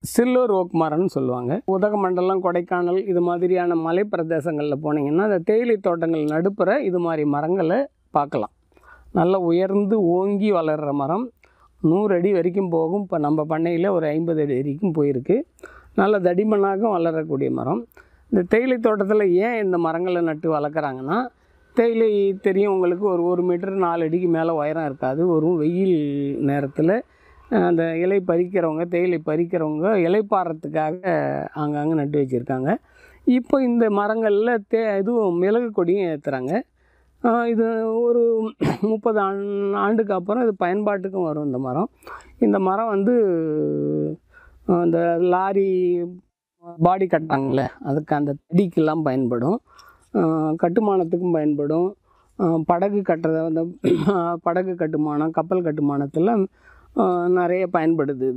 சில்லூர் okay மரம்னு சொல்லுவாங்க உதகமண்டலம் கொடைக்கானல் இது மாதிரியான மலை பிரதேசங்களில் போனீங்கன்னா அந்த தேயிலை தோட்டங்கள் நடுப்புற இது மாதிரி மரங்களை பார்க்கலாம் நல்ல உயர்ந்து ஓங்கி வளர்கிற மரம் நூறு அடி வரைக்கும் போகும் இப்போ நம்ம பண்ணையில் ஒரு ஐம்பது அடி வரைக்கும் போயிருக்கு நல்ல தடிமனாக வளரக்கூடிய மரம் இந்த தேயிலை தோட்டத்தில் ஏன் இந்த மரங்களை நட்டு வளர்க்குறாங்கன்னா தேயிலை தெரியும் உங்களுக்கு ஒரு ஒரு மீட்டர் நாலு அடிக்கு மேலே உயரம் இருக்காது ஒரு வெயில் நேரத்தில் அஹ், அந்த இலை பறிக்கிறவங்க தேயிலை பறிக்கிறவங்க இலைப்பாறத்துக்காக அங்கங்கே நட்டு வச்சுருக்காங்க இப்போ இந்த மரங்களில் தே இதுவும் மிளகு கொடியும் ஏற்றுறாங்க இது ஒரு முப்பது ஆண் ஆண்டுக்கு அப்புறம் இது பயன்பாட்டுக்கும் வரும் இந்த மரம் இந்த மரம் வந்து அஹ், இந்த லாரி பாடி கட்டுறாங்கல்ல அதுக்கு அந்த தடிக்கெல்லாம் பயன்படும் அஹ், கட்டுமானத்துக்கும் பயன்படும் அஹ், படகு கட்டுறது அந்த படகு கட்டுமானம் கப்பல் கட்டுமானத்தில் நிறைய பயன்படுது